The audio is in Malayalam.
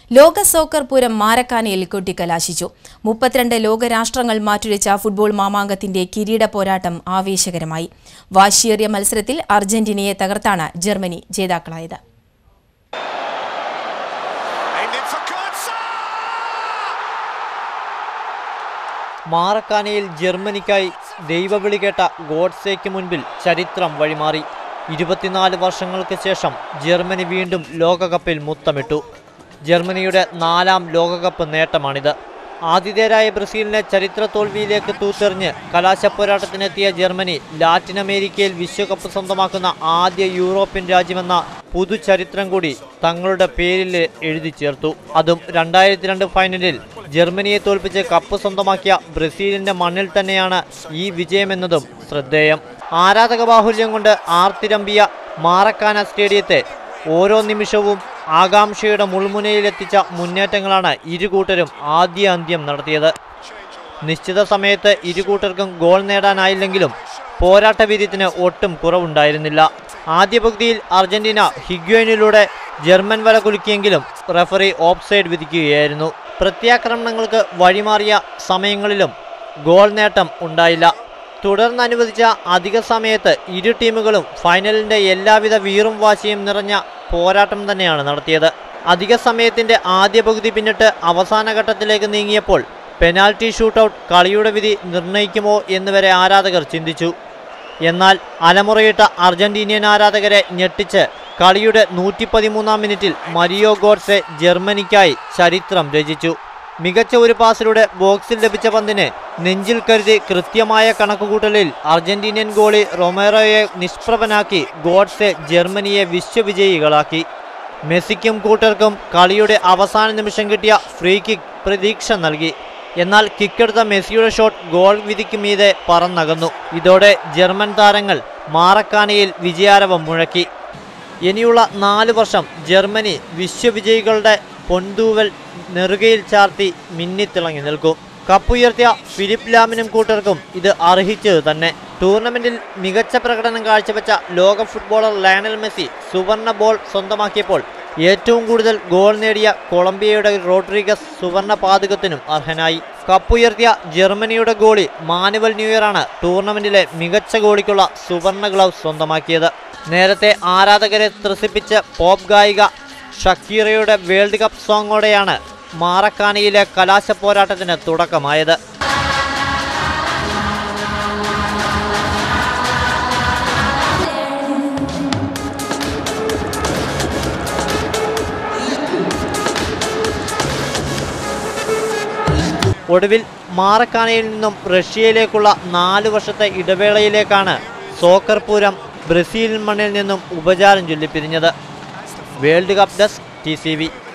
ലോക സോക്കർ പൂരം മാരക്കാനയിൽ കൊട്ടിക്കലാശിച്ചു മുപ്പത്തിരണ്ട് ലോകരാഷ്ട്രങ്ങൾ മാറ്റുരച്ച ഫുട്ബോൾ മാമാങ്കത്തിന്റെ കിരീട പോരാട്ടം ആവേശകരമായി വാശിയേറിയ മത്സരത്തിൽ അർജന്റീനയെ തകർത്താണ് ജർമ്മനി ജേതാക്കളായത് Aimed in for Kurtz. മാറക്കാനയിൽ ജർമ്മനിക്കായി ദൈവവിളി കേട്ട ഗോഡ്സേക്ക് മുൻപിൽ ചരിത്രം വഴിമാറി ഇരുപത്തിനാല് വർഷങ്ങൾക്ക് ശേഷം ജർമ്മനി വീണ്ടും ലോകകപ്പിൽ മുത്തമിട്ടു ജർമ്മനിയുടെ നാലാം ലോകകപ്പ് നേട്ടമാണിത് ആതിഥേയരായ ബ്രസീലിനെ ചരിത്ര തോൽവിയിലേക്ക് തൂത്തെറിഞ്ഞ് കലാശപ്പോരാട്ടത്തിനെത്തിയ ജർമ്മനി ലാറ്റിൻ അമേരിക്കയിൽ വിശ്വകപ്പ് സ്വന്തമാക്കുന്ന ആദ്യ യൂറോപ്യൻ രാജ്യമെന്ന പുതുചരിത്രം കൂടി തങ്ങളുടെ പേരിൽ എഴുതി ചേർത്തു അതും രണ്ടായിരത്തി രണ്ട് ഫൈനലിൽ ജർമ്മനിയെ തോൽപ്പിച്ച് കപ്പ് സ്വന്തമാക്കിയ ബ്രസീലിന്റെ മണ്ണിൽ തന്നെയാണ് ഈ വിജയമെന്നതും ശ്രദ്ധേയം ആരാധക ബാഹുല്യം കൊണ്ട് ആർത്തിരമ്പിയ മാറക്കാന സ്റ്റേഡിയത്തെ ഓരോ നിമിഷവും ആകാംക്ഷയുടെ മുൾമുനയിലെത്തിച്ച മുന്നേറ്റങ്ങളാണ് ഇരുകൂട്ടരും ആദ്യ അന്ത്യം നടത്തിയത് നിശ്ചിത സമയത്ത് ഇരുകൂട്ടർക്കും ഗോൾ നേടാനായില്ലെങ്കിലും പോരാട്ട വീര്യത്തിന് ഒട്ടും കുറവുണ്ടായിരുന്നില്ല ആദ്യ പകുതിയിൽ അർജന്റീന ഹിഗ്യോയിനിലൂടെ ജർമ്മൻ വല കുലുക്കിയെങ്കിലും റഫറി ഓഫ്സൈഡ് വിധിക്കുകയായിരുന്നു പ്രത്യാക്രമണങ്ങൾക്ക് വഴിമാറിയ സമയങ്ങളിലും ഗോൾ നേട്ടം ഉണ്ടായില്ല തുടർന്ന് അനുവദിച്ച അധിക സമയത്ത് ഇരു ടീമുകളും ഫൈനലിന്റെ എല്ലാവിധ വീറും വാശിയും നിറഞ്ഞ പോരാട്ടം തന്നെയാണ് നടത്തിയത് അധിക സമയത്തിന്റെ ആദ്യ പകുതി പിന്നിട്ട് അവസാന ഘട്ടത്തിലേക്ക് നീങ്ങിയപ്പോൾ പെനാൽറ്റി ഷൂട്ടൌട്ട് കളിയുടെ വിധി നിർണയിക്കുമോ എന്നുവരെ ആരാധകർ ചിന്തിച്ചു എന്നാൽ അലമുറയിട്ട അർജന്റീനിയൻ ആരാധകരെ ഞെട്ടിച്ച് കളിയുടെ നൂറ്റി പതിമൂന്നാം മിനിറ്റിൽ മരിയോ ഗോഡ്സെ ജർമ്മനിക്കായി ചരിത്രം രചിച്ചു മികച്ച ഒരു പാസിലൂടെ ബോക്സിൽ ലഭിച്ച പന്തിന് നെഞ്ചിൽ കരുതി കൃത്യമായ കണക്കുകൂട്ടലിൽ അർജന്റീനിയൻ ഗോളി റൊമേറോയെ നിഷ്പ്രഭനാക്കി ഗോഡ്സെ ജർമ്മനിയെ വിശ്വവിജയികളാക്കി മെസ്സിക്കും കൂട്ടർക്കും കളിയുടെ അവസാന നിമിഷം കിട്ടിയ ഫ്രീ കിക്ക് പ്രതീക്ഷ നൽകി എന്നാൽ കിക്കെടുത്ത മെസ്സിയുടെ ഷോട്ട് ഗോൾ വിധിക്ക് മീതെ പറന്നകന്നു ഇതോടെ ജർമ്മൻ താരങ്ങൾ മാറക്കാനയിൽ വിജയാരവം മുഴക്കി ഇനിയുള്ള നാല് വർഷം ജർമ്മനി വിശ്വവിജയികളുടെ പൊൻതൂവൽ നെറുകയിൽ ചാർത്തി മിന്നിത്തിളങ്ങി നിൽക്കും കപ്പുയർത്തിയ ഫിലിപ്പ് ലാമിനും കൂട്ടർക്കും ഇത് അർഹിച്ചത് തന്നെ ടൂർണമെന്റിൽ മികച്ച പ്രകടനം കാഴ്ചവെച്ച ലോക ഫുട്ബോളർ ലയണൽ മെസ്സി സുവർണ ബോൾ സ്വന്തമാക്കിയപ്പോൾ ഏറ്റവും കൂടുതൽ ഗോൾ നേടിയ കൊളംബിയയുടെ റോഡ്രിഗസ് സുവർണ പാതകത്തിനും അർഹനായി കപ്പുയർത്തിയ ജർമ്മനിയുടെ ഗോളി മാനുവൽ ന്യൂയറാണ് ടൂർണമെന്റിലെ മികച്ച ഗോളിക്കുള്ള സുവർണ ഗ്ലൗസ് സ്വന്തമാക്കിയത് നേരത്തെ ആരാധകരെ ത്രസിപ്പിച്ച് പോപ്പ് ഗായിക ഷക്കീറയുടെ വേൾഡ് കപ്പ് സോങ്ങോടെയാണ് മാറക്കാനയിലെ കലാശ പോരാട്ടത്തിന് തുടക്കമായത് ഒടുവിൽ മാറക്കാനയിൽ നിന്നും റഷ്യയിലേക്കുള്ള നാല് വർഷത്തെ ഇടവേളയിലേക്കാണ് സോക്കർ പൂരം ബ്രസീൽ മണ്ണിൽ നിന്നും ഉപചാരം ചൊല്ലിപ്പിരിഞ്ഞത് വേൾഡ് കപ്പ് ഡെസ്ക് ടി